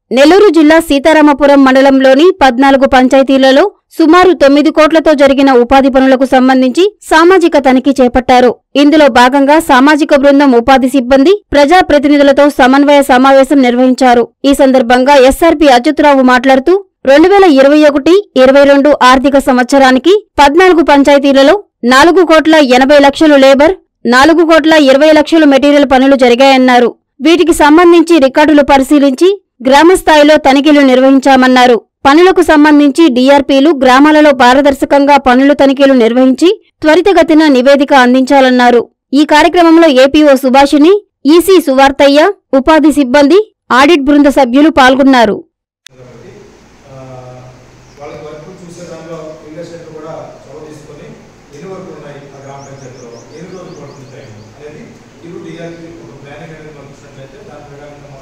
నెల్లూరు జిల్లా సీతారామపురం మండలంలోని పద్నాలుగు పంచాయతీలలో సుమారు తొమ్మిది కోట్లతో జరిగిన ఉపాధి పనులకు సంబంధించి సామాజిక తనిఖీ చేపట్టారు ఇందులో భాగంగా సామాజిక బృందం ఉపాధి సిబ్బంది ప్రజాప్రతినిధులతో సమన్వయ సమావేశం నిర్వహించారు ఈ సందర్భంగా ఎస్ఆర్పి అచ్యుతరావు మాట్లాడుతూ రెండు వేల ఇరవై ఒకటి ఇరవై రెండు ఆర్థిక సంవత్సరానికి పద్నాలుగు పంచాయతీలలో నాలుగు కోట్ల ఎనభై లక్షలు లేబర్ నాలుగు కోట్ల ఇరవై లక్షలు మెటీరియల్ పనులు జరిగాయన్నారు వీటికి సంబంధించి రికార్డులు పరిశీలించి గ్రామ స్థాయిలో తనిఖీలు నిర్వహించామన్నారు పనులకు సంబంధించి డీఆర్పీలు గ్రామాలలో పారదర్శకంగా పనులు తనిఖీలు నిర్వహించి త్వరితగతిన నివేదిక అందించాలన్నారు ఈ కార్యక్రమంలో ఏపీఓ సుభాషిణి ఈసీ సువార్తయ్య ఉపాధి సిబ్బంది ఆడిట్ బృంద సభ్యులు పాల్గొన్నారు కాబట్టి ఆ, వాళ్ళకి వర్క్ చూసే దానిలో ఇల్లస్ట్రేటర్ కూడా చొరవ తీసుకొని ఎన్ని వర్కులు ఉన్నాయి ఆ గ్రామ పంచాయతీలో ఎన్ని రోజులు పడుతుంది టైం అనేది ఇరు డిఆర్పి ఒక ప్లానింగ్ అనేది పంపించినట్లయితే దాని ప్రకారంగా